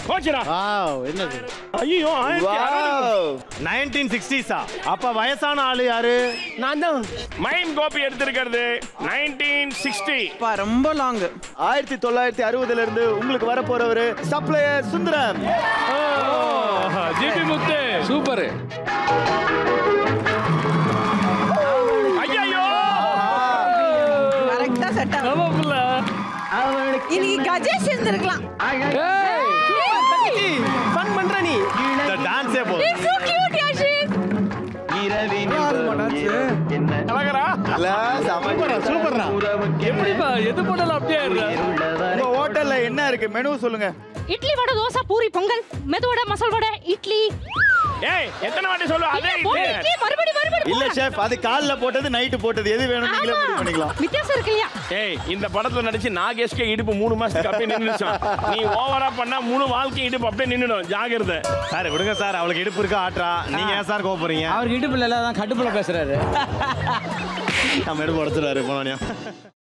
போச்சுடா வாவ் என்னது ஐயோ நைன்டீன் சிக்ஸ்டீஸா அப்ப வயசான ஆளு யாரு நான் தான் மைம் கோபி எடுத்திருக்கிறது நைன்டீன் சிக்ஸ்டி அப்பா ரொம்ப லாங் ஆயிரத்தி தொள்ளாயிரத்தி அறுபதுல இருந்து உங்களுக்கு வர போறவரு supplier Sundaram GP Muthu super ஐயோ கரெக்டா செட் ஆகும் இன்னைக்கு கஜேஷ் இருந்திருக்கலாம் ஃபன் பண்ற நீ இந்த டான்ஸே போதும் so cute யாஷிக் அழகரா சூப்பர்ரா எப்படிப்பா எது போட்டாலும் அப்படியே உங்க ஹோட்டல்ல என்ன இருக்கு மெனு சொல்லுங்க இட்லி வடை தோசை பூரி பொங்கல் மெதுவடை மசால் வடை இட்லி ஏய் எத்தனை வாட்டி சொல்லுவ அதே இல்ல, போடு இட்லி இட்லி மறுபடி மறுபடி இல்ல போடு. ஷெஃப் அது கால்ல போட்டது நைட்டு போட்டது எது வேணும் நீங்களே ஆமா. முடிவு பண்ணிக்கலாம் வித்தியாசம் இருக்கு இல்லையா ஏய் இந்த படத்துல நடிச்சு நாகேஷ்கே இடுப்பு மூணு மாசத்துக்கு அப்படியே நின்றுச்சான் நீ ஓவரா பண்ணா மூணு வாழ்க்கை இடுப்பு அப்படியே நின்னுடும் ஜாகிரதை சார் விடுங்க சார் அவளுக்கு இடுப்பு இருக்கா ஆட்றா நீங்க ஏன் சார் கோவப்படுறீங்க அவருக்கு இடுப்புல தான் கடுப்புல பேசுறாரு நம்ம இடுப்பு உடச்சிருவாரு போனோம்